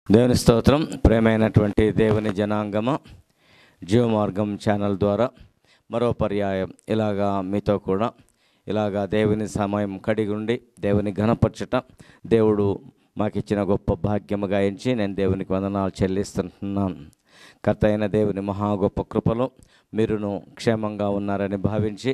దేవుని స్తోత్రం ప్రేమైనటువంటి దేవుని జనాంగమ జీవమార్గం ఛానల్ ద్వారా మరో పర్యాయం ఇలాగా మీతో కూడా ఇలాగా దేవుని సమయం కడిగుండి దేవుని ఘనపరచుట దేవుడు మాకిచ్చిన గొప్ప భాగ్యముగా ఎంచి నేను దేవునికి వందనాలు చెల్లిస్తున్నాను కర్త అయిన దేవుని మహా గొప్ప కృపలో మీరును క్షేమంగా ఉన్నారని భావించి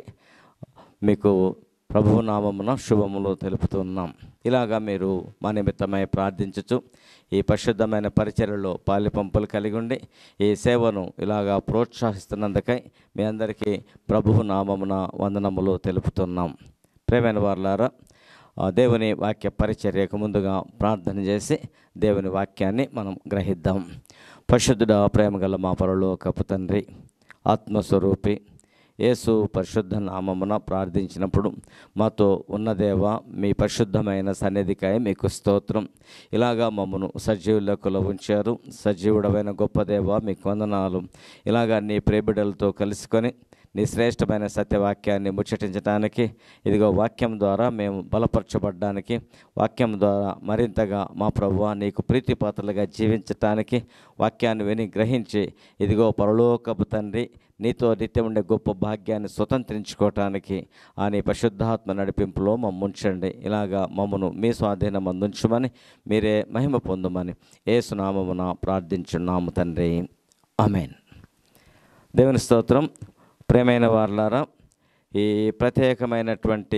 మీకు ప్రభువు నామమున శుభములు తెలుపుతున్నాం ఇలాగా మీరు మా నిమిత్తమై ప్రార్థించచ్చు ఈ పరిశుద్ధమైన పరిచర్యలో పాలిపంపులు కలిగి ఉండి ఈ సేవను ఇలాగా ప్రోత్సహిస్తున్నందుకై మీ అందరికీ ప్రభువు నామమున వందనములు తెలుపుతున్నాం ప్రేమైన వారులారా ఆ దేవుని వాక్య పరిచర్యకు ముందుగా ప్రార్థన చేసి దేవుని వాక్యాన్ని మనం గ్రహిద్దాం పరిశుద్ధుడ ప్రేమగల మా పరలోకపు తండ్రి ఆత్మస్వరూపి యేసు పరిశుద్ధ నామమున ప్రార్థించినప్పుడు మాతో ఉన్నదేవ మీ పరిశుద్ధమైన సన్నిధికాయ మీకు స్తోత్రం ఇలాగా మమ్మను సజీవులకులో ఉంచారు సజీవుడమైన గొప్ప దేవ మీకు వందనాలు ఇలాగా నీ ప్రేబిడలతో కలుసుకొని నీ శ్రేష్టమైన సత్యవాక్యాన్ని ముచ్చటించడానికి ఇదిగో వాక్యం ద్వారా మేము బలపరచబడ్డానికి వాక్యం ద్వారా మరింతగా మా ప్రభువ నీకు ప్రీతిపాత్రలుగా జీవించటానికి వాక్యాన్ని విని గ్రహించి ఇదిగో పరలోకపు తండ్రి నీతో నిత్యం ఉండే గొప్ప భాగ్యాన్ని స్వతంత్రించుకోవటానికి ఆ నీ పరిశుద్ధాత్మ నడిపింపులో మమ్మ ఉంచండి ఇలాగా మమ్మను మీ స్వాధీనం అందించమని మీరే మహిమ పొందమని ఏసునామమున ప్రార్థించున్నాము తండ్రి ఆమెన్ దేవుని స్తోత్రం ప్రేమైన వార్లారా ఈ ప్రత్యేకమైనటువంటి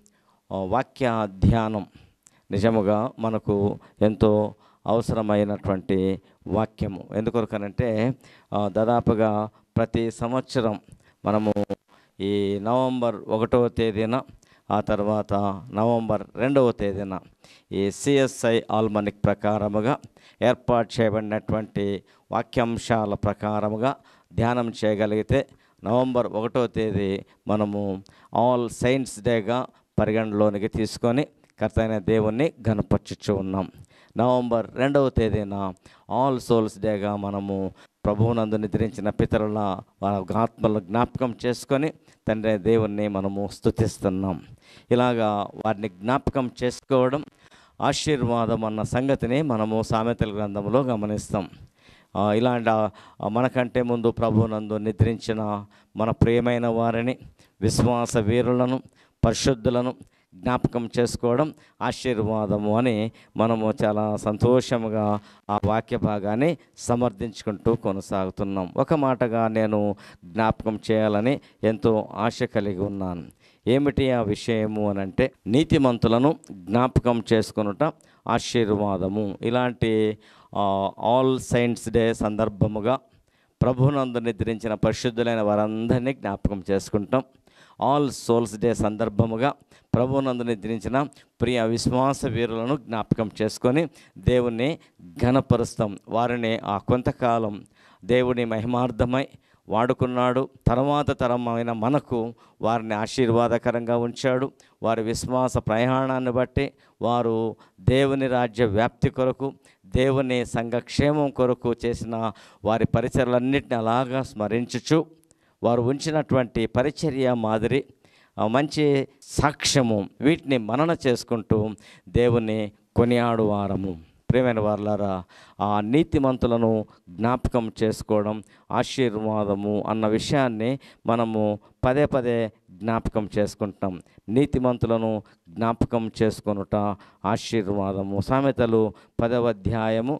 ఆ, వాక్య ధ్యానం నిజముగా మనకు ఎంతో అవసరమైనటువంటి వాక్యము ఎందుకొరకనంటే ఆ, దాదాపుగా ప్రతి సంవత్సరం మనము ఈ నవంబర్ ఒకటవ తేదీన ఆ తర్వాత నవంబర్ రెండవ తేదీన ఈ సిఎస్ఐ ఆల్మనిక్ ప్రకారముగా ఏర్పాటు చేయబడినటువంటి వాక్యాంశాల ప్రకారముగా ధ్యానం చేయగలిగితే నవంబర్ ఒకటో తేదీ మనము ఆల్ సైన్స్ డేగా పరిగణలోనికి తీసుకొని కర్తైన దేవుణ్ణి గనపరచుచు ఉన్నాం నవంబర్ రెండవ తేదీన ఆల్ సోల్స్ డేగా మనము ప్రభువునందు నిద్రించిన పితరుల వారి ఆత్మలను జ్ఞాపకం చేసుకొని తండ్రి దేవుణ్ణి మనము స్తుతిస్తున్నాం ఇలాగా వారిని జ్ఞాపకం చేసుకోవడం ఆశీర్వాదం అన్న సంగతిని మనము సామెతల గ్రంథంలో గమనిస్తాం ఆ, ఇలాంటి ఆ, మనకంటే ముందు ప్రభునందు నిద్రించిన మన ప్రియమైన వారిని విశ్వాస వీరులను పరిశుద్ధులను జ్ఞాపకం చేసుకోవడం ఆశీర్వాదము అని మనము చాలా సంతోషముగా ఆ వాక్య భాగాన్ని సమర్థించుకుంటూ కొనసాగుతున్నాం ఒక మాటగా నేను జ్ఞాపకం చేయాలని ఎంతో ఆశ కలిగి ఉన్నాను ఏమిటి ఆ విషయము అని అంటే నీతిమంతులను జ్ఞాపకం చేసుకొనుట ఆశీర్వాదము ఇలాంటి ఆ, ఆల్ సైన్స్ డే సందర్భముగా ప్రభునందు నిద్రించిన పరిశుద్ధులైన వారందరినీ జ్ఞాపకం చేసుకుంటాం ఆల్ సోల్స్ డే సందర్భముగా ప్రభునందు నిద్రించిన ప్రియ విశ్వాస వీరులను జ్ఞాపకం చేసుకొని దేవుణ్ణి ఘనపరుస్తాం వారిని ఆ కొంతకాలం దేవుని మహిమార్థమై వాడుకున్నాడు తర్వాత తరమైన మనకు వారిని ఆశీర్వాదకరంగా ఉంచాడు వారి విశ్వాస ప్రయాణాన్ని బట్టి వారు దేవుని రాజ్య వ్యాప్తి కొరకు దేవుని సంఘక్షేమం కొరకు చేసిన వారి పరిచర్లన్నింటిని అలాగా స్మరించుచు వారు ఉంచినటువంటి పరిచర్య మాదిరి ఆ మంచి సాక్ష్యము వీటిని మనన చేసుకుంటూ దేవుని కొనియాడువారము ప్రేమైన వారులారా ఆ నీతిమంతులను జ్ఞాపకం చేసుకోవడం ఆశీర్వాదము అన్న విషయాన్ని మనము పదే పదే జ్ఞాపకం చేసుకుంటాం నీతిమంతులను జ్ఞాపకం చేసుకొనుట ఆశీర్వాదము సామెతలు పదవ అధ్యాయము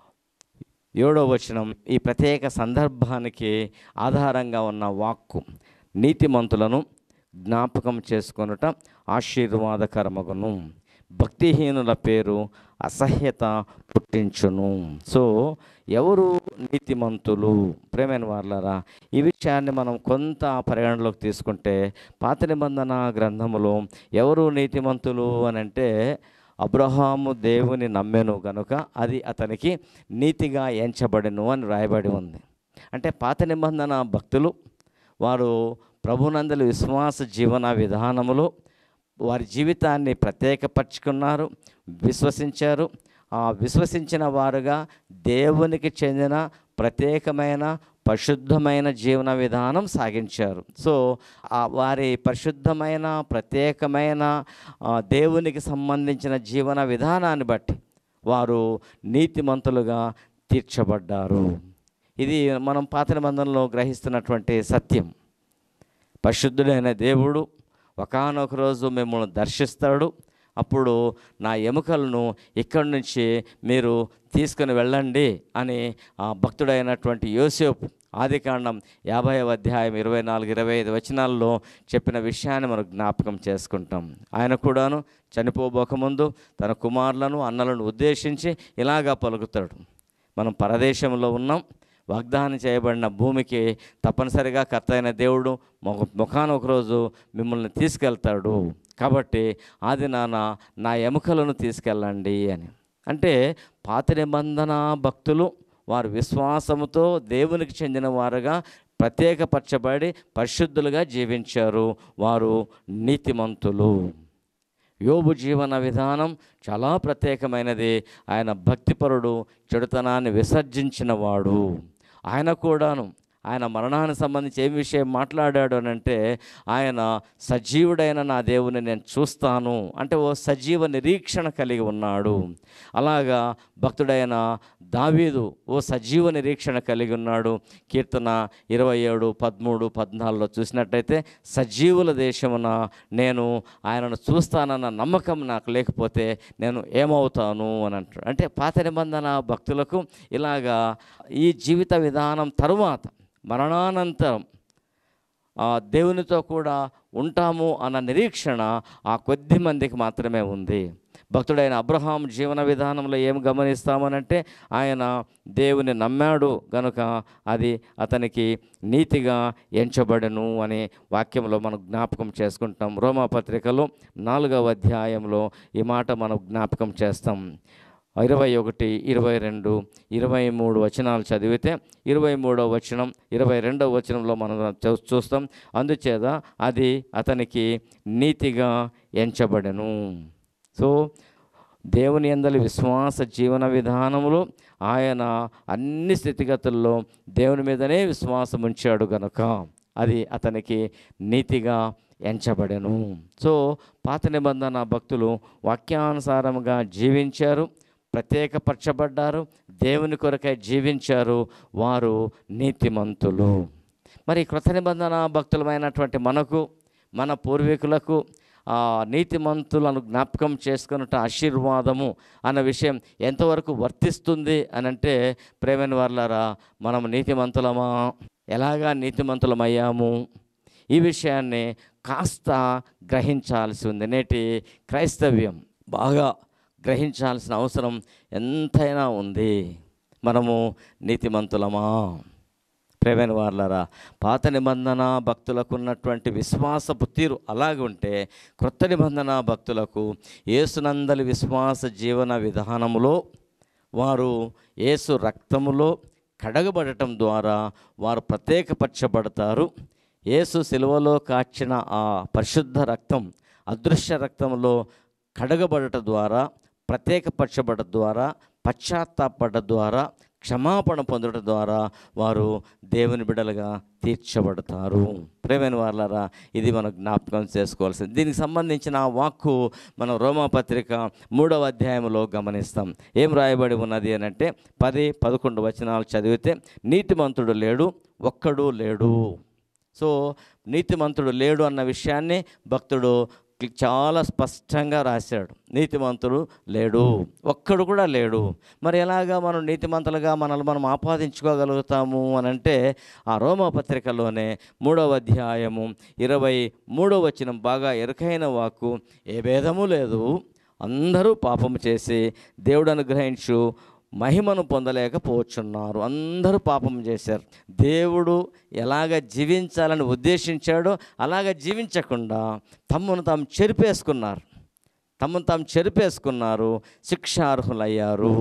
ఏడో వచనం ఈ ప్రత్యేక సందర్భానికి ఆధారంగా ఉన్న వాక్కు నీతిమంతులను జ్ఞాపకం చేసుకొనుట ఆశీర్వాదకరమగును భక్తిహీనుల పేరు అసహ్యత పుట్టించును సో ఎవరు నీతిమంతులు ప్రేమైన వాళ్ళరా ఈ విషయాన్ని మనం కొంత పరిగణలోకి తీసుకుంటే పాత నిబంధన గ్రంథములో ఎవరు నీతిమంతులు అని అంటే అబ్రహాము దేవుని నమ్మెను గనుక అది అతనికి నీతిగా ఎంచబడిను అని రాయబడి ఉంది అంటే పాత నిబంధన భక్తులు వారు ప్రభునందలి విశ్వాస జీవన విధానములో వారి జీవితాన్ని ప్రత్యేకపరుచుకున్నారు విశ్వసించారు ఆ విశ్వసించిన వారుగా దేవునికి చెందిన ప్రత్యేకమైన పరిశుద్ధమైన జీవన విధానం సాగించారు సో ఆ వారి పరిశుద్ధమైన ప్రత్యేకమైన ఆ, దేవునికి సంబంధించిన జీవన విధానాన్ని బట్టి వారు నీతిమంతులుగా తీర్చబడ్డారు ఇది మనం పాత నిబంధనలో గ్రహిస్తున్నటువంటి సత్యం పరిశుద్ధుడైన దేవుడు ఒకానొక రోజు మిమ్మల్ని దర్శిస్తాడు అప్పుడు నా ఎముకలను ఇక్కడి నుంచి మీరు తీసుకుని వెళ్ళండి అని ఆ భక్తుడైనటువంటి యోసేపు ఆదికాండం యాభై అధ్యాయం ఇరవై నాలుగు ఇరవై ఐదు వచనాల్లో చెప్పిన విషయాన్ని మనం జ్ఞాపకం చేసుకుంటాం ఆయన కూడాను చనిపోబోకముందు తన కుమారులను అన్నలను ఉద్దేశించి ఇలాగా పలుకుతాడు మనం పరదేశంలో ఉన్నాం వాగ్దానం చేయబడిన భూమికి తప్పనిసరిగా కర్త అయిన దేవుడు ముఖ ముఖాన ఒకరోజు మిమ్మల్ని తీసుకెళ్తాడు కాబట్టి ఆది నాన్న నా ఎముకలను తీసుకెళ్ళండి అని అంటే పాత నిబంధన భక్తులు వారు విశ్వాసముతో దేవునికి చెందిన వారుగా ప్రత్యేకపరచబడి పరిశుద్ధులుగా జీవించారు వారు నీతిమంతులు యోబు జీవన విధానం చాలా ప్రత్యేకమైనది ఆయన భక్తిపరుడు చెడుతనాన్ని విసర్జించిన వాడు ఆయన కూడాను ఆయన మరణానికి సంబంధించి ఏం విషయం మాట్లాడాడు అని అంటే ఆయన సజీవుడైన నా దేవుని నేను చూస్తాను అంటే ఓ సజీవ నిరీక్షణ కలిగి ఉన్నాడు అలాగా భక్తుడైన దావీదు ఓ సజీవ నిరీక్షణ కలిగి ఉన్నాడు కీర్తన ఇరవై ఏడు పదమూడు పద్నాలుగులో చూసినట్టయితే సజీవుల దేశమున నేను ఆయనను చూస్తానన్న నమ్మకం నాకు లేకపోతే నేను ఏమవుతాను అని అంటాడు అంటే పాత నిబంధన భక్తులకు ఇలాగా ఈ జీవిత విధానం తరువాత మరణానంతరం ఆ దేవునితో కూడా ఉంటాము అన్న నిరీక్షణ ఆ కొద్ది మందికి మాత్రమే ఉంది భక్తుడైన అబ్రహాం జీవన విధానంలో ఏం గమనిస్తామనంటే ఆయన దేవుని నమ్మాడు గనుక అది అతనికి నీతిగా ఎంచబడను అనే వాక్యంలో మనం జ్ఞాపకం చేసుకుంటాం రోమాపత్రికలో నాలుగవ అధ్యాయంలో ఈ మాట మనం జ్ఞాపకం చేస్తాం ఇరవై ఒకటి ఇరవై రెండు ఇరవై మూడు వచనాలు చదివితే ఇరవై మూడవ వచనం ఇరవై రెండవ వచనంలో మనం చూ- చూస్తాం అందుచేత అది అతనికి నీతిగా ఎంచబడెను సో దేవుని అందలి విశ్వాస జీవన విధానంలో ఆయన అన్ని స్థితిగతుల్లో దేవుని మీదనే విశ్వాసం ఉంచాడు గనుక అది అతనికి నీతిగా ఎంచబడెను సో పాత నిబంధన భక్తులు వాక్యానుసారముగా జీవించారు ప్రత్యేకపరచబడ్డారు దేవుని కొరకై జీవించారు వారు నీతిమంతులు మరి కృత నిబంధన భక్తులమైనటువంటి మనకు మన పూర్వీకులకు ఆ నీతిమంతులను జ్ఞాపకం చేసుకున్నట్టు ఆశీర్వాదము అన్న విషయం ఎంతవరకు వర్తిస్తుంది అని అంటే ప్రేమైన వాళ్ళారా మనం నీతిమంతులమా ఎలాగా నీతిమంతులమయ్యాము ఈ విషయాన్ని కాస్త గ్రహించాల్సి ఉంది నేటి క్రైస్తవ్యం బాగా గ్రహించాల్సిన అవసరం ఎంతైనా ఉంది మనము నీతిమంతులమా ప్రేమైన వాళ్ళరా పాత నిబంధన భక్తులకు ఉన్నటువంటి విశ్వాసపు తీరు అలాగే ఉంటే క్రొత్త నిబంధన భక్తులకు యేసునందలి విశ్వాస జీవన విధానములో వారు యేసు రక్తములో కడగబడటం ద్వారా వారు ప్రత్యేకపరచబడతారు యేసు సిలువలో కాచిన ఆ పరిశుద్ధ రక్తం అదృశ్య రక్తంలో కడగబడట ద్వారా ప్రత్యేకపరచబడట ద్వారా పశ్చాత్తాపడ ద్వారా క్షమాపణ పొందడం ద్వారా వారు దేవుని బిడలుగా తీర్చబడతారు ప్రేమైన వాళ్ళారా ఇది మనం జ్ఞాపకం చేసుకోవాల్సింది దీనికి సంబంధించిన ఆ వాక్కు మనం రోమాపత్రిక మూడవ అధ్యాయంలో గమనిస్తాం ఏం రాయబడి ఉన్నది అని అంటే పది పదకొండు వచనాలు చదివితే నీతిమంతుడు లేడు ఒక్కడు లేడు సో నీతిమంతుడు లేడు అన్న విషయాన్ని భక్తుడు చాలా స్పష్టంగా రాశాడు నీతిమంతుడు లేడు ఒక్కడు కూడా లేడు మరి ఎలాగా మనం నీతిమంతులుగా మనల్ని మనం ఆపాదించుకోగలుగుతాము అని అంటే ఆ రోమపత్రికలోనే మూడవ అధ్యాయము ఇరవై మూడవ వచనం బాగా ఎరుకైన వాక్కు ఏ భేదము లేదు అందరూ పాపము చేసి దేవుడు అనుగ్రహించు మహిమను పొందలేకపోవచ్చున్నారు అందరూ పాపం చేశారు దేవుడు ఎలాగ జీవించాలని ఉద్దేశించాడో అలాగ జీవించకుండా తమ్మును తాము చెరిపేసుకున్నారు తమను తాము చెరిపేసుకున్నారు శిక్షార్హులయ్యారు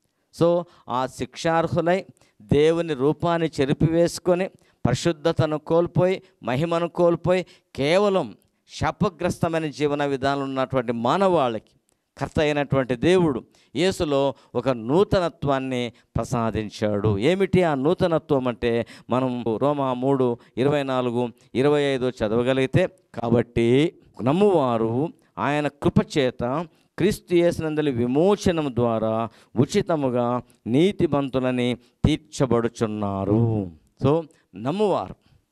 సో ఆ శిక్షార్హులై దేవుని రూపాన్ని చెరిపివేసుకొని పరిశుద్ధతను కోల్పోయి మహిమను కోల్పోయి కేవలం శాపగ్రస్తమైన జీవన విధానం ఉన్నటువంటి మానవాళికి కర్త అయినటువంటి దేవుడు యేసులో ఒక నూతనత్వాన్ని ప్రసాదించాడు ఏమిటి ఆ నూతనత్వం అంటే మనం రోమా మూడు ఇరవై నాలుగు ఇరవై ఐదు చదవగలిగితే కాబట్టి నమ్మువారు ఆయన కృపచేత క్రీస్తు యేసునందలి విమోచనం ద్వారా ఉచితముగా నీతిమంతులని తీర్చబడుచున్నారు సో నమ్మువారు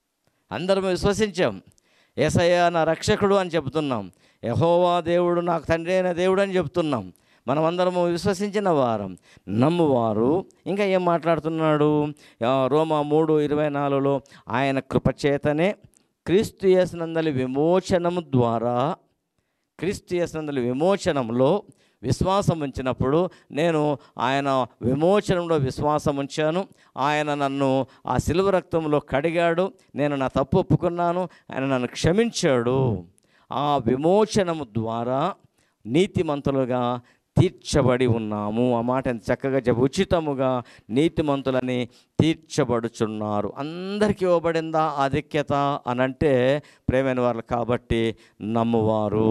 అందరం విశ్వసించాం ఏసయ్య నా రక్షకుడు అని చెబుతున్నాం యహోవా దేవుడు నాకు తండ్రి అయిన దేవుడు అని చెప్తున్నాం మనమందరము విశ్వసించిన వారం నమ్మువారు ఇంకా ఏం మాట్లాడుతున్నాడు ఆ, రోమా మూడు ఇరవై నాలుగులో ఆయన కృపచేతనే క్రీస్తు యేసునందలి విమోచనము ద్వారా క్రీస్తు యేసునందలి విమోచనంలో విశ్వాసం ఉంచినప్పుడు నేను ఆయన విమోచనంలో విశ్వాసం ఉంచాను ఆయన నన్ను ఆ సిలువ రక్తంలో కడిగాడు నేను నా తప్పు ఒప్పుకున్నాను ఆయన నన్ను క్షమించాడు ఆ విమోచనము ద్వారా నీతిమంతులుగా తీర్చబడి ఉన్నాము ఆ మాట ఎంత చక్కగా చెప్పు ఉచితముగా నీతిమంతులని తీర్చబడుచున్నారు అందరికీ ఇవ్వబడిందా ఆధిక్యత అనంటే ప్రేమైన వారు కాబట్టి నమ్మువారు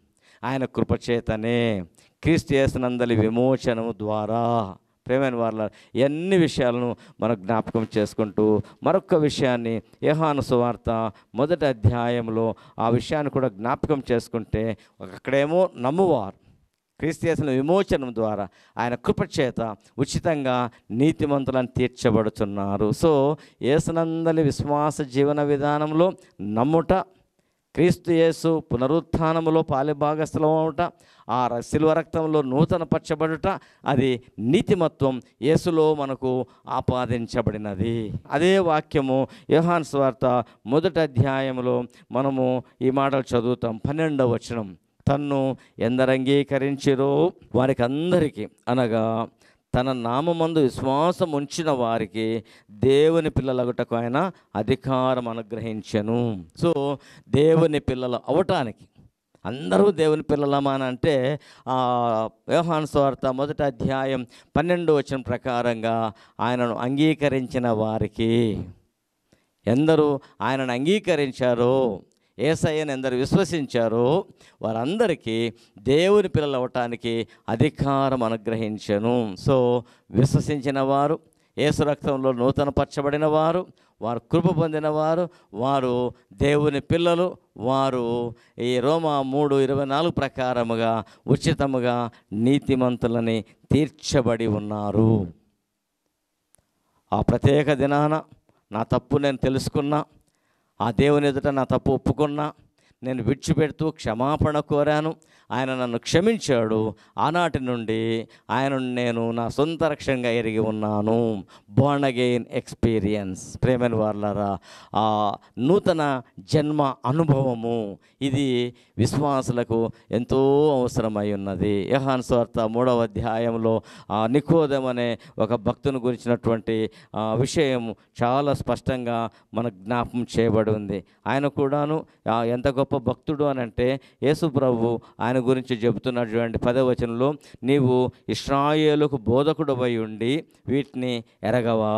ఆయన కృపచేతనే క్రీస్తు యేసునందలి విమోచనము ద్వారా ప్రేమైన వాళ్ళ ఎన్ని విషయాలను మనం జ్ఞాపకం చేసుకుంటూ మరొక విషయాన్ని యోహాను సువార్త మొదటి అధ్యాయంలో ఆ విషయాన్ని కూడా జ్ఞాపకం చేసుకుంటే అక్కడేమో నమ్మువారు క్రీస్తు చేసిన విమోచనం ద్వారా ఆయన కృపచేత ఉచితంగా నీతిమంతులను తీర్చబడుతున్నారు సో యేసునందలి విశ్వాస జీవన విధానంలో నమ్ముట క్రీస్తు యేసు పునరుత్థానములో పాలిభాగస్థలం అవుట ఆ ర- శిలువ రక్తంలో నూతన పరచబడుట అది నీతిమత్వం యేసులో మనకు ఆపాదించబడినది అదే వాక్యము యోహాన్ స్వార్త మొదటి అధ్యాయంలో మనము ఈ మాటలు చదువుతాం పన్నెండవ వచనం తన్ను ఎందరు అంగీకరించిరో వారికి అందరికీ అనగా తన నామమందు విశ్వాసం ఉంచిన వారికి దేవుని పిల్లలగుటకు ఆయన అధికారం అనుగ్రహించెను సో దేవుని పిల్లలు అవటానికి అందరూ దేవుని పిల్లలమా అని అంటే ఆ వ్యవహాన్ స్వార్త మొదటి అధ్యాయం పన్నెండు వచ్చిన ప్రకారంగా ఆయనను అంగీకరించిన వారికి ఎందరూ ఆయనను అంగీకరించారో ఏసయ్యను ఎందరు విశ్వసించారో వారందరికీ దేవుని పిల్లలు అవటానికి అధికారం అనుగ్రహించను సో విశ్వసించిన వారు ఏసు రక్తంలో నూతన పరచబడిన వారు వారు కృప పొందిన వారు వారు దేవుని పిల్లలు వారు ఈ రోమా మూడు ఇరవై నాలుగు ప్రకారముగా ఉచితముగా నీతిమంతులని తీర్చబడి ఉన్నారు ఆ ప్రత్యేక దినాన నా తప్పు నేను తెలుసుకున్నా ఆ దేవుని ఎదుట నా తప్పు ఒప్పుకున్నా నేను విడిచిపెడుతూ క్షమాపణ కోరాను ఆయన నన్ను క్షమించాడు ఆనాటి నుండి ఆయనను నేను నా సొంత రక్షణగా ఎరిగి ఉన్నాను బోర్న్ అగెయిన్ ఎక్స్పీరియన్స్ ప్రేమైన వాళ్ళరా ఆ నూతన జన్మ అనుభవము ఇది విశ్వాసులకు ఎంతో అవసరమై ఉన్నది యహాన్ స్వార్త మూడవ అధ్యాయంలో ఆ నికోదం అనే ఒక భక్తుని గురించినటువంటి ఆ, విషయం చాలా స్పష్టంగా మనకు జ్ఞాపం చేయబడి ఉంది ఆయన కూడాను ఆ, ఎంత గొప్ప భక్తుడు అని అంటే యేసు ప్రభు ఆయన గురించి చెబుతున్నాడు చూడండి పదవ వచనంలో నీవు ఇస్రాయేలుకు బోధకుడు అయి ఉండి వీటిని ఎరగవా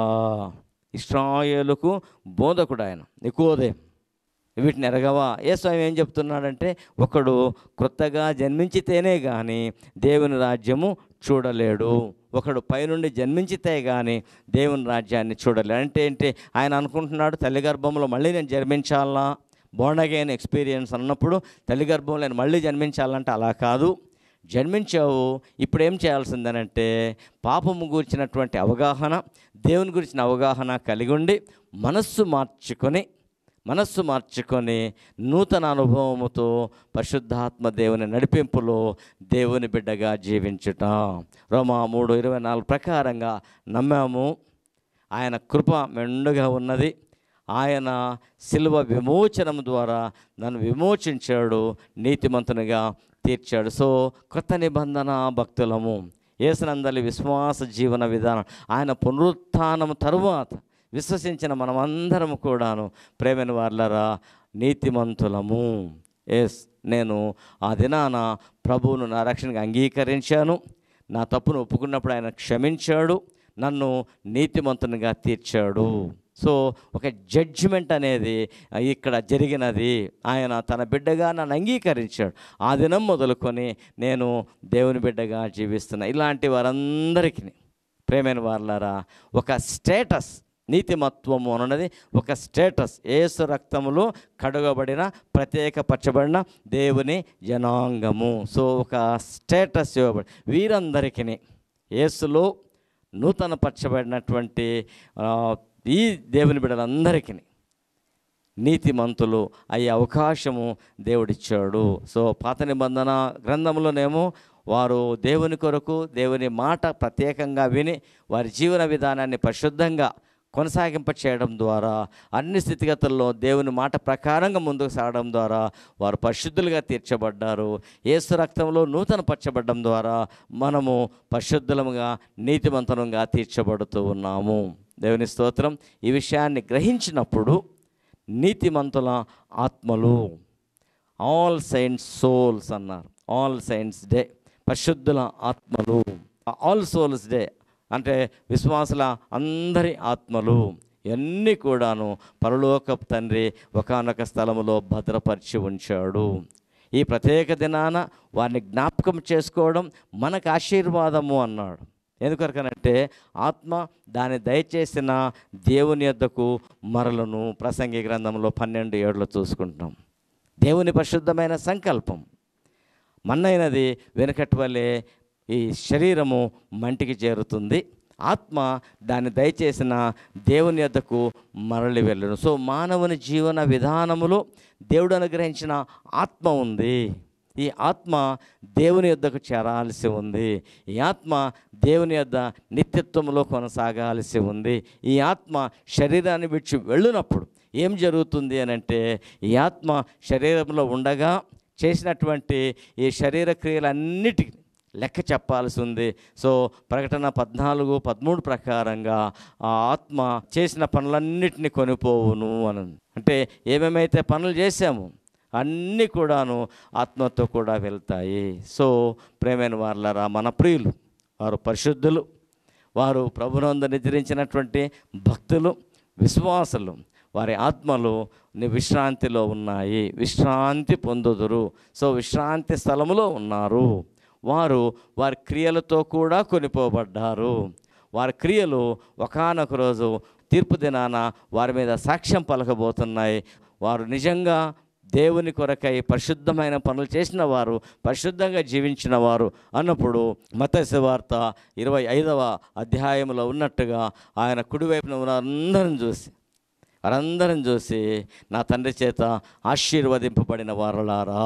ఇస్రాయేలుకు బోధకుడు ఆయన నికోదే వీటిని ఎరగవా ఏ స్వామి ఏం చెప్తున్నాడంటే ఒకడు క్రొత్తగా జన్మించితేనే కానీ దేవుని రాజ్యము చూడలేడు ఒకడు పైనుండి జన్మించితే కానీ దేవుని రాజ్యాన్ని చూడలేడు అంటే ఏంటి ఆయన అనుకుంటున్నాడు తల్లి గర్భంలో మళ్ళీ నేను జన్మించాలా బోండగైన ఎక్స్పీరియన్స్ అన్నప్పుడు తల్లి గర్భంలో నేను మళ్ళీ జన్మించాలంటే అలా కాదు జన్మించావు ఇప్పుడు ఏం చేయాల్సిందనంటే పాపము గురించినటువంటి అవగాహన దేవుని గురించిన అవగాహన కలిగి ఉండి మనస్సు మార్చుకొని మనస్సు మార్చుకొని నూతన అనుభవముతో పరిశుద్ధాత్మ దేవుని నడిపింపులో దేవుని బిడ్డగా జీవించుట రోమా మూడు ఇరవై నాలుగు ప్రకారంగా నమ్మాము ఆయన కృప మెండుగా ఉన్నది ఆయన శిలువ విమోచనం ద్వారా నన్ను విమోచించాడు నీతిమంతునిగా తీర్చాడు సో కొత్త నిబంధన భక్తులము యేసునందలి విశ్వాస జీవన విధానం ఆయన పునరుత్థానం తరువాత విశ్వసించిన మనమందరం కూడాను ప్రేమైన వాళ్ళరా నీతిమంతులము ఎస్ నేను ఆ దినాన ప్రభువును నా రక్షణగా అంగీకరించాను నా తప్పును ఒప్పుకున్నప్పుడు ఆయన క్షమించాడు నన్ను నీతిమంతునిగా తీర్చాడు సో ఒక జడ్జిమెంట్ అనేది ఇక్కడ జరిగినది ఆయన తన బిడ్డగా నన్ను అంగీకరించాడు ఆ దినం మొదలుకొని నేను దేవుని బిడ్డగా జీవిస్తున్నా ఇలాంటి వారందరికీ ప్రేమైన వారులారా ఒక స్టేటస్ నీతిమత్వము అన్నది ఒక స్టేటస్ ఏసు రక్తములో కడగబడిన ప్రత్యేకపరచబడిన దేవుని జనాంగము సో ఒక స్టేటస్ ఇవ్వబడి వీరందరికీ యేసులో నూతన పరచబడినటువంటి ఆ, ఈ దేవుని బిడ్డలందరికీ నీతిమంతులు అయ్యే అవకాశము దేవుడిచ్చాడు సో పాత నిబంధన గ్రంథంలోనేమో వారు దేవుని కొరకు దేవుని మాట ప్రత్యేకంగా విని వారి జీవన విధానాన్ని పరిశుద్ధంగా కొనసాగింప చేయడం ద్వారా అన్ని స్థితిగతుల్లో దేవుని మాట ప్రకారంగా ముందుకు సాగడం ద్వారా వారు పరిశుద్ధులుగా తీర్చబడ్డారు యేసు రక్తంలో నూతన పరచబడడం ద్వారా మనము పరిశుద్ధులముగా నీతిమంతనంగా తీర్చబడుతూ ఉన్నాము దేవుని స్తోత్రం ఈ విషయాన్ని గ్రహించినప్పుడు నీతిమంతుల ఆత్మలు ఆల్ సైన్స్ సోల్స్ అన్నారు ఆల్ సైన్స్ డే పరిశుద్ధుల ఆత్మలు ఆల్ సోల్స్ డే అంటే విశ్వాసుల అందరి ఆత్మలు ఇవన్నీ కూడాను పరలోకపు తండ్రి ఒకానొక స్థలములో భద్రపరిచి ఉంచాడు ఈ ప్రత్యేక దినాన వారిని జ్ఞాపకం చేసుకోవడం మనకు ఆశీర్వాదము అన్నాడు ఎందుకొరకనంటే ఆత్మ దాన్ని దయచేసిన దేవుని యొద్దకు మరలను ప్రసంగి గ్రంథంలో పన్నెండు ఏడులో చూసుకుంటున్నాం దేవుని పరిశుద్ధమైన సంకల్పం మన్నైనది వెనుకటి వలె ఈ శరీరము మంటికి చేరుతుంది ఆత్మ దాన్ని దయచేసిన దేవుని యొద్దకు మరలి వెళ్ళను సో మానవుని జీవన విధానములో దేవుడు అనుగ్రహించిన ఆత్మ ఉంది ఈ ఆత్మ దేవుని యొద్దకు చేరాల్సి ఉంది ఈ ఆత్మ దేవుని యొద్ద నిత్యత్వంలో కొనసాగాల్సి ఉంది ఈ ఆత్మ శరీరాన్ని విడిచి వెళ్ళినప్పుడు ఏం జరుగుతుంది అని అంటే ఈ ఆత్మ శరీరంలో ఉండగా చేసినటువంటి ఈ శరీర క్రియలన్నిటికీ లెక్క చెప్పాల్సి ఉంది సో ప్రకటన పద్నాలుగు పదమూడు ప్రకారంగా ఆ ఆత్మ చేసిన పనులన్నిటిని కొనిపోవును అని అంటే ఏమేమైతే పనులు చేశామో అన్నీ కూడాను ఆత్మతో కూడా వెళ్తాయి సో ప్రేమైన వార్లరా మన ప్రియులు వారు పరిశుద్ధులు వారు ప్రభునందు నిద్రించినటువంటి భక్తులు విశ్వాసులు వారి ఆత్మలు ని విశ్రాంతిలో ఉన్నాయి విశ్రాంతి పొందుదురు సో విశ్రాంతి స్థలములో ఉన్నారు వారు వారి క్రియలతో కూడా కొనిపోబడ్డారు వారి క్రియలు ఒకానొక రోజు తీర్పు దినాన వారి మీద సాక్ష్యం పలకబోతున్నాయి వారు నిజంగా దేవుని కొరకై పరిశుద్ధమైన పనులు చేసిన వారు పరిశుద్ధంగా జీవించిన వారు అన్నప్పుడు మతస్సు వార్త ఇరవై ఐదవ అధ్యాయంలో ఉన్నట్టుగా ఆయన కుడివైపున ఉన్న అందరం చూసి వారందరం చూసి నా తండ్రి చేత ఆశీర్వదింపబడిన వారలారా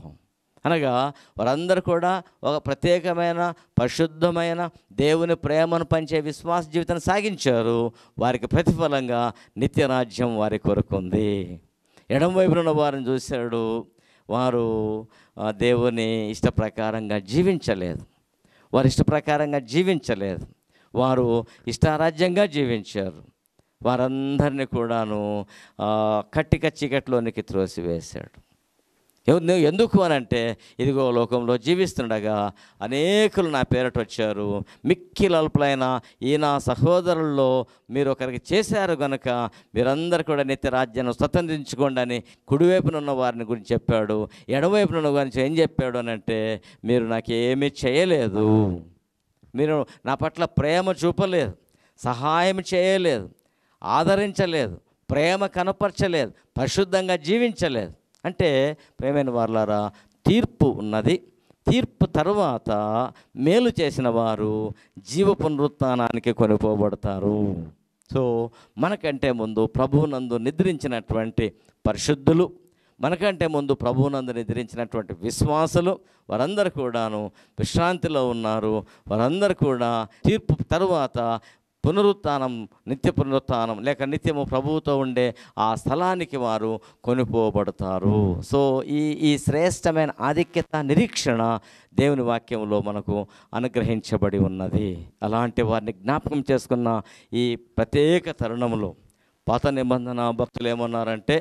అనగా వారందరూ కూడా ఒక ప్రత్యేకమైన పరిశుద్ధమైన దేవుని ప్రేమను పంచే విశ్వాస జీవితాన్ని సాగించారు వారికి ప్రతిఫలంగా నిత్యరాజ్యం వారి కొరకుంది ఎడం వైపున ఉన్న వారిని చూశాడు వారు ఆ, దేవుని ఇష్ట ప్రకారంగా జీవించలేదు వారు ఇష్ట ప్రకారంగా జీవించలేదు వారు ఇష్టారాజ్యంగా జీవించారు వారందరినీ కూడాను ఆ, కట్టిక చీకట్లోనికి త్రోసివేశాడు ఎవ- ఎందుకు అని అంటే ఇదిగో లోకంలో జీవిస్తుండగా అనేకులు నా పేరట వచ్చారు మిక్కిలి అల్పులైన ఈ నా సహోదరుల్లో మీరు ఒకరికి చేశారు గనుక మీరందరూ కూడా నిత్య రాజ్యాన్ని స్వతంత్రించుకోండి అని కుడివైపున ఉన్న వారిని గురించి చెప్పాడు ఎడవైపున ఉన్న గురించి ఏం చెప్పాడు అని అంటే మీరు నాకు ఏమీ చేయలేదు మీరు నా పట్ల ప్రేమ చూపలేదు సహాయం చేయలేదు ఆదరించలేదు ప్రేమ కనపరచలేదు పరిశుద్ధంగా జీవించలేదు అంటే ప్రేమైన వార్లారా తీర్పు ఉన్నది తీర్పు తర్వాత మేలు చేసిన వారు జీవ పునరుత్నానికి కొనిపోబడతారు సో మనకంటే ముందు ప్రభువునందు నిద్రించినటువంటి పరిశుద్ధులు మనకంటే ముందు ప్రభువునందు నిద్రించినటువంటి విశ్వాసులు వారందరూ కూడాను విశ్రాంతిలో ఉన్నారు వారందరూ కూడా తీర్పు తరువాత పునరుత్థానం నిత్య పునరుత్థానం లేక నిత్యము ప్రభువుతో ఉండే ఆ స్థలానికి వారు కొనిపోబడతారు సో ఈ ఈ శ్రేష్టమైన ఆధిక్యత నిరీక్షణ దేవుని వాక్యంలో మనకు అనుగ్రహించబడి ఉన్నది అలాంటి వారిని జ్ఞాపకం చేసుకున్న ఈ ప్రత్యేక తరుణంలో పాత నిబంధన భక్తులు ఏమన్నారంటే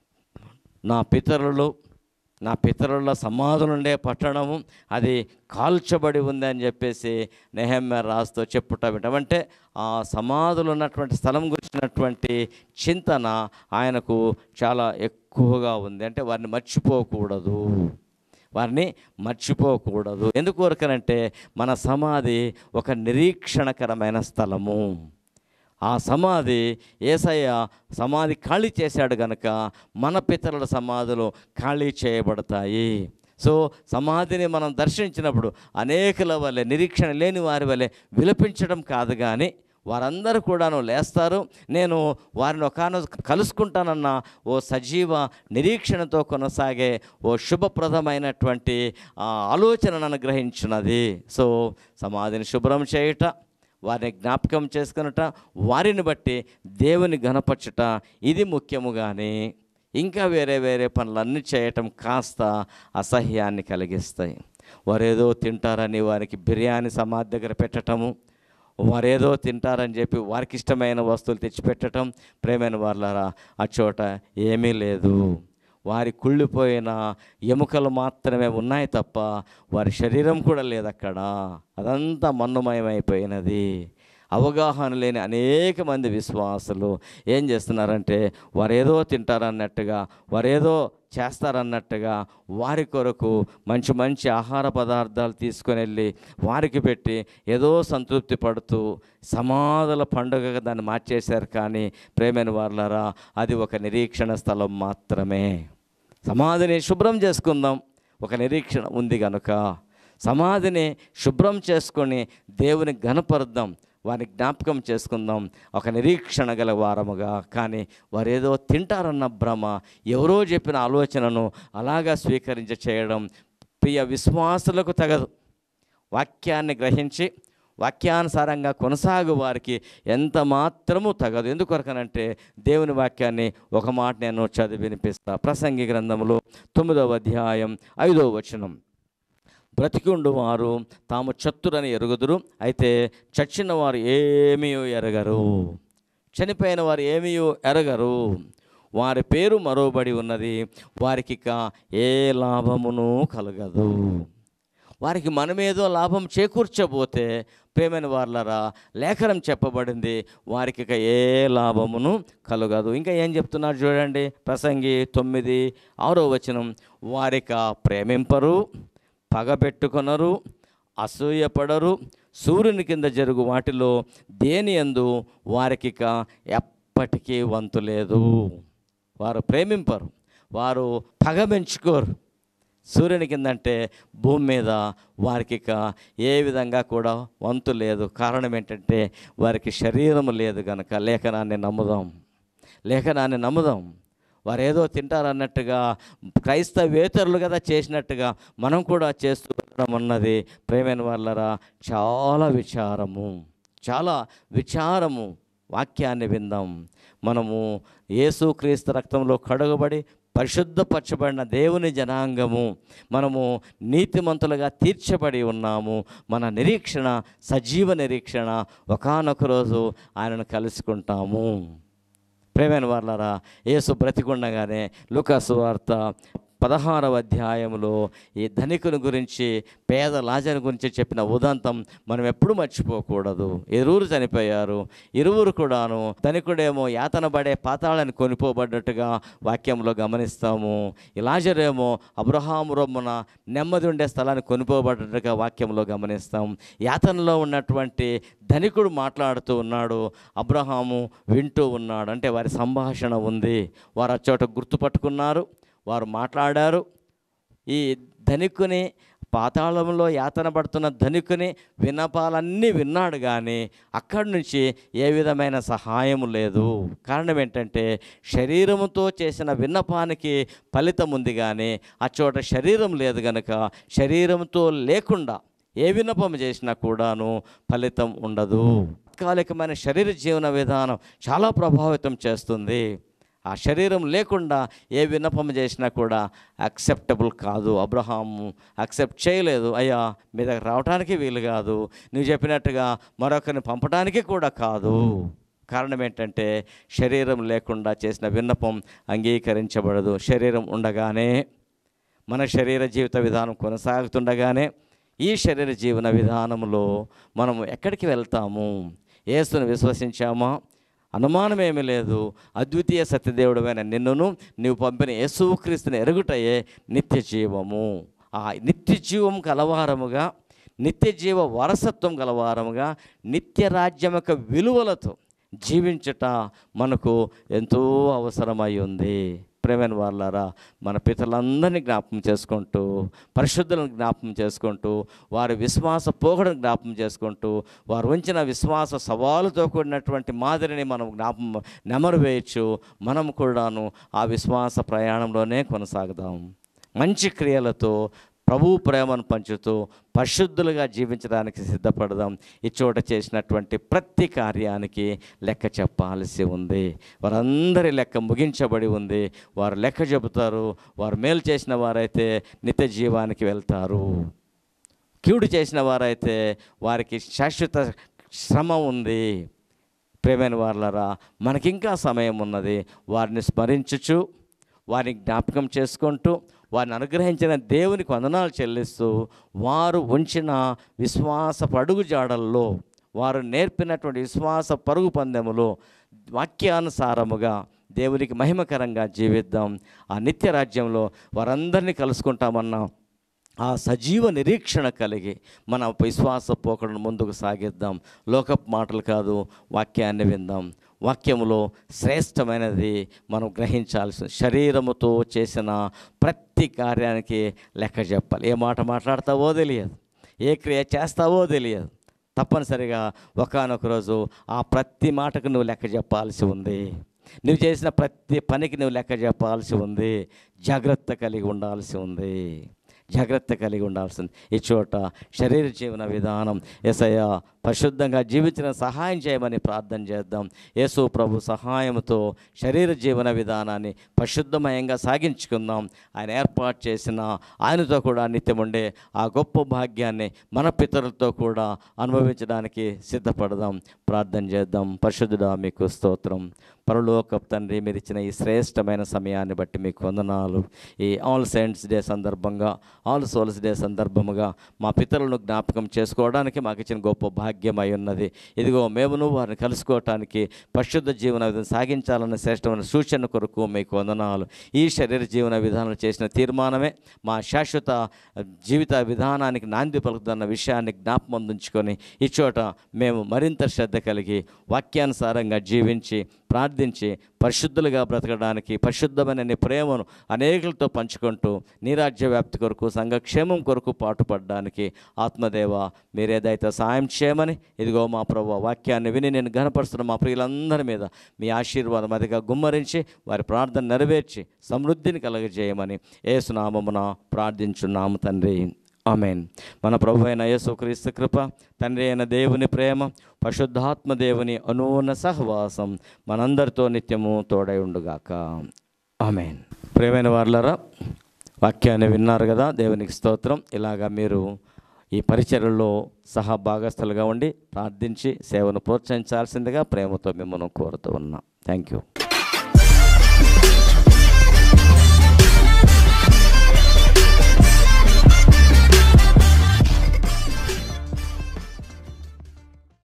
నా పితరులు నా పితరుల సమాధులుండే పట్టణము అది కాల్చబడి ఉంది అని చెప్పేసి నెహమ్య రాస్తూ చెప్పుట వింటామంటే ఆ సమాధులు ఉన్నటువంటి స్థలం గురించినటువంటి చింతన ఆయనకు చాలా ఎక్కువగా ఉంది అంటే వారిని మర్చిపోకూడదు వారిని మర్చిపోకూడదు ఎందుకు వరకనంటే మన సమాధి ఒక నిరీక్షణకరమైన స్థలము ఆ సమాధి ఏసయ్య సమాధి ఖాళీ చేశాడు గనక మన పితరుల సమాధులు ఖాళీ చేయబడతాయి సో సమాధిని మనం దర్శించినప్పుడు అనేకుల వల్లే నిరీక్షణ లేని వారి వల్లే విలపించడం కాదు కానీ వారందరూ కూడాను లేస్తారు నేను వారిని ఒకనొ కలుసుకుంటానన్న ఓ సజీవ నిరీక్షణతో కొనసాగే ఓ శుభప్రదమైనటువంటి ఆ, ఆలోచనను అనుగ్రహించినది సో సమాధిని శుభ్రం చేయుట వారిని జ్ఞాపకం చేసుకునుట వారిని బట్టి దేవుని గణపరచుట ఇది ముఖ్యము కానీ ఇంకా వేరే వేరే పనులన్నీ చేయటం కాస్త అసహ్యాన్ని కలిగిస్తాయి వారేదో తింటారని వారికి బిర్యానీ సమాధి దగ్గర పెట్టటము వారేదో తింటారని చెప్పి వారికి ఇష్టమైన వస్తువులు తెచ్చిపెట్టడం ప్రేమైన వాళ్ళరా ఆ చోట ఏమీ లేదు వారి కుళ్ళిపోయిన ఎముకలు మాత్రమే ఉన్నాయి తప్ప వారి శరీరం కూడా లేదు అక్కడ అదంతా మన్నుమయమైపోయినది అవగాహన లేని అనేక మంది విశ్వాసులు ఏం చేస్తున్నారంటే వారేదో తింటారన్నట్టుగా వారేదో చేస్తారన్నట్టుగా వారి కొరకు మంచి మంచి ఆహార పదార్థాలు తీసుకొని వెళ్ళి వారికి పెట్టి ఏదో సంతృప్తి పడుతూ సమాధుల పండుగగా దాన్ని మార్చేశారు కానీ ప్రేమైన వాళ్ళరా అది ఒక నిరీక్షణ స్థలం మాత్రమే సమాధిని శుభ్రం చేసుకుందాం ఒక నిరీక్షణ ఉంది కనుక సమాధిని శుభ్రం చేసుకొని దేవుని ఘనపరుద్దాం వారిని జ్ఞాపకం చేసుకుందాం ఒక నిరీక్షణ గల వారముగా కానీ వారు ఏదో తింటారన్న భ్రమ ఎవరో చెప్పిన ఆలోచనను అలాగా స్వీకరించి చేయడం ప్రియ విశ్వాసులకు తగదు వాక్యాన్ని గ్రహించి వాక్యానుసారంగా కొనసాగు వారికి ఎంత మాత్రము తగదు ఎందుకొరకనంటే దేవుని వాక్యాన్ని ఒక మాట నేను చదివి వినిపిస్తా ప్రసంగి గ్రంథములో తొమ్మిదవ అధ్యాయం ఐదవ వచనం బ్రతికుండు వారు తాము చత్తురని ఎరుగుదురు అయితే చచ్చిన వారు ఏమీ ఎరగరు చనిపోయిన వారు ఏమీ ఎరగరు వారి పేరు మరోబడి ఉన్నది వారికి ఇక ఏ లాభమును కలగదు వారికి మనమేదో లాభం చేకూర్చబోతే ప్రేమైన వాళ్ళరా లేఖనం చెప్పబడింది వారికి ఇక ఏ లాభమును కలగదు ఇంకా ఏం చెప్తున్నారు చూడండి ప్రసంగి తొమ్మిది ఆరో వచనం వారిక ప్రేమింపరు పగబెట్టుకొనరు అసూయపడరు సూర్యుని కింద జరుగు వాటిలో దేని ఎందు వారికిక ఎప్పటికీ వంతు లేదు వారు ప్రేమింపరు వారు పగ పెంచుకోరు సూర్యుని కిందంటే భూమి మీద వారికి ఇక ఏ విధంగా కూడా వంతు లేదు కారణం ఏంటంటే వారికి శరీరం లేదు కనుక లేఖనాన్ని నమ్ముదాం లేఖనాన్ని నమ్ముదాం వారు ఏదో తింటారన్నట్టుగా క్రైస్తవేతరులు కదా చేసినట్టుగా మనం కూడా చేస్తున్నాం అన్నది ప్రేమైన వాళ్ళరా చాలా విచారము చాలా విచారము వాక్యాన్ని విందాం మనము యేసుక్రీస్తు రక్తంలో కడగబడి పరిశుద్ధపరచబడిన దేవుని జనాంగము మనము నీతిమంతులుగా తీర్చబడి ఉన్నాము మన నిరీక్షణ సజీవ నిరీక్షణ ఒకానొక రోజు ఆయనను కలుసుకుంటాము ప్రేమైన వాళ్ళరా యేసు బ్రతికుండగానే లుకాసు వార్త పదహారవ అధ్యాయంలో ఈ ధనికుని గురించి పేద లాజని గురించి చెప్పిన ఉదంతం మనం ఎప్పుడు మర్చిపోకూడదు ఇరువురు చనిపోయారు ఇరువురు కూడాను ధనికుడేమో యాతన పడే పాతాళాన్ని కొనిపోబడ్డట్టుగా వాక్యంలో గమనిస్తాము ఈ లాజరేమో అబ్రహాము రొమ్మున నెమ్మది ఉండే స్థలాన్ని కొనిపోబడ్డట్టుగా వాక్యంలో గమనిస్తాం యాతనలో ఉన్నటువంటి ధనికుడు మాట్లాడుతూ ఉన్నాడు అబ్రహాము వింటూ ఉన్నాడు అంటే వారి సంభాషణ ఉంది వారు ఆ చోట గుర్తుపట్టుకున్నారు వారు మాట్లాడారు ఈ ధనికుని పాతాళంలో యాతన పడుతున్న ధనికుని విన్నపాలన్నీ విన్నాడు కానీ అక్కడి నుంచి ఏ విధమైన సహాయం లేదు కారణం ఏంటంటే శరీరముతో చేసిన విన్నపానికి ఫలితం ఉంది కానీ ఆ చోట శరీరం లేదు గనుక శరీరంతో లేకుండా ఏ విన్నపం చేసినా కూడాను ఫలితం ఉండదు తాత్కాలికమైన శరీర జీవన విధానం చాలా ప్రభావితం చేస్తుంది ఆ శరీరం లేకుండా ఏ విన్నపం చేసినా కూడా యాక్సెప్టబుల్ కాదు అబ్రహాము యాక్సెప్ట్ చేయలేదు అయ్యా మీ దగ్గర రావడానికి వీలు కాదు నువ్వు చెప్పినట్టుగా మరొకరిని పంపడానికి కూడా కాదు కారణం ఏంటంటే శరీరం లేకుండా చేసిన విన్నపం అంగీకరించబడదు శరీరం ఉండగానే మన శరీర జీవిత విధానం కొనసాగుతుండగానే ఈ శరీర జీవన విధానంలో మనము ఎక్కడికి వెళ్తాము యేసును విశ్వసించామా అనుమానమేమీ లేదు అద్వితీయ సత్యదేవుడమైన నిన్నును నీవు పంపిన యేసుక్రీస్తుని ఎరుగుటయే నిత్య జీవము ఆ నిత్య జీవం కలవారముగా నిత్య జీవ వారసత్వం గలవారముగా నిత్య రాజ్యం యొక్క విలువలతో జీవించుట మనకు ఎంతో అవసరమై ఉంది ప్రేమైన వాళ్ళారా మన పితరులందరినీ జ్ఞాపకం చేసుకుంటూ పరిశుద్ధులను జ్ఞాపకం చేసుకుంటూ వారి విశ్వాస పోకడను జ్ఞాపకం చేసుకుంటూ వారు ఉంచిన విశ్వాస సవాలుతో కూడినటువంటి మాదిరిని మనం జ్ఞాపకం నెమరు వేయచ్చు మనం కూడాను ఆ విశ్వాస ప్రయాణంలోనే కొనసాగుదాం మంచి క్రియలతో ప్రభు ప్రేమను పంచుతూ పరిశుద్ధులుగా జీవించడానికి సిద్ధపడదాం ఈ చోట చేసినటువంటి ప్రతి కార్యానికి లెక్క చెప్పాల్సి ఉంది వారందరి లెక్క ముగించబడి ఉంది వారు లెక్క చెబుతారు వారు మేలు చేసిన వారైతే నిత్య జీవానికి వెళ్తారు కీడు చేసిన వారైతే వారికి శాశ్వత శ్రమ ఉంది ప్రేమైన వారులరా మనకింకా సమయం ఉన్నది వారిని స్మరించుచు వారిని జ్ఞాపకం చేసుకుంటూ వారిని అనుగ్రహించిన దేవునికి వందనాలు చెల్లిస్తూ వారు ఉంచిన విశ్వాస పడుగు జాడల్లో వారు నేర్పినటువంటి విశ్వాస పరుగు పందెములో వాక్యానుసారముగా దేవునికి మహిమకరంగా జీవిద్దాం ఆ నిత్య రాజ్యంలో వారందరినీ కలుసుకుంటామన్నా ఆ సజీవ నిరీక్షణ కలిగి మన విశ్వాస పోకడను ముందుకు సాగిద్దాం లోకపు మాటలు కాదు వాక్యాన్ని విందాం వాక్యములో శ్రేష్టమైనది మనం గ్రహించాల్సి శరీరముతో చేసిన ప్రతి కార్యానికి లెక్క చెప్పాలి ఏ మాట మాట్లాడతావో తెలియదు ఏ క్రియ చేస్తావో తెలియదు తప్పనిసరిగా ఒకనొక రోజు ఆ ప్రతి మాటకు నువ్వు లెక్క చెప్పాల్సి ఉంది నువ్వు చేసిన ప్రతి పనికి నువ్వు లెక్క చెప్పాల్సి ఉంది జాగ్రత్త కలిగి ఉండాల్సి ఉంది జాగ్రత్త కలిగి ఉండాల్సింది ఈ చోట శరీర జీవన విధానం ఎసయ్య పరిశుద్ధంగా జీవించిన సహాయం చేయమని ప్రార్థన చేద్దాం యేసు ప్రభు సహాయంతో శరీర జీవన విధానాన్ని పరిశుద్ధమయంగా సాగించుకుందాం ఆయన ఏర్పాటు చేసిన ఆయనతో కూడా నిత్యం ఉండే ఆ గొప్ప భాగ్యాన్ని మన పితరులతో కూడా అనుభవించడానికి సిద్ధపడదాం ప్రార్థన చేద్దాం పరిశుద్ధుడా మీకు స్తోత్రం పరలోక తండ్రి మీరు ఇచ్చిన ఈ శ్రేష్టమైన సమయాన్ని బట్టి మీకు వందనాలు ఈ ఆల్ సెయింట్స్ డే సందర్భంగా ఆల్ సోల్స్ డే సందర్భముగా మా పితరులను జ్ఞాపకం చేసుకోవడానికి మాకు ఇచ్చిన గొప్ప భాగ్యం అయి ఉన్నది ఇదిగో మేమును వారిని కలుసుకోవటానికి పరిశుద్ధ జీవన విధానం సాగించాలన్న శ్రేష్టమైన సూచన కొరకు మీకు వందనాలు ఈ శరీర జీవన విధానం చేసిన తీర్మానమే మా శాశ్వత జీవిత విధానానికి నాంది పలుకుతున్న విషయాన్ని జ్ఞాపకం ఉంచుకొని ఈ చోట మేము మరింత శ్రద్ధ కలిగి వాక్యానుసారంగా జీవించి ప్రార్థించి పరిశుద్ధులుగా బ్రతకడానికి పరిశుద్ధమైన నీ ప్రేమను అనేకులతో పంచుకుంటూ నీ రాజ్య వ్యాప్తి కొరకు సంఘక్షేమం కొరకు పాటుపడడానికి ఆత్మదేవ మీరేదైతే సాయం చేయమని ఇదిగో మా ప్రభు వాక్యాన్ని విని నేను ఘనపరుస్తున్న మా ప్రియులందరి మీద మీ ఆశీర్వాదం అదిగా గుమ్మరించి వారి ప్రార్థన నెరవేర్చి సమృద్ధిని కలగజేయమని ఏసునామమున ప్రార్థించున్నాము తండ్రి ఆమెన్ మన ప్రభు అయిన యేసుక్రీస్తు కృప తండ్రి అయిన దేవుని ప్రేమ పరిశుద్ధాత్మ దేవుని అనూన సహవాసం మనందరితో నిత్యము తోడై ఉండుగాక ఆమెన్ ప్రేమైన వార్లరా వాక్యాన్ని విన్నారు కదా దేవునికి స్తోత్రం ఇలాగా మీరు ఈ పరిచర్యలో సహా భాగస్థులుగా ఉండి ప్రార్థించి సేవను ప్రోత్సహించాల్సిందిగా ప్రేమతో మిమ్మల్ని కోరుతూ ఉన్నాం థ్యాంక్ యూ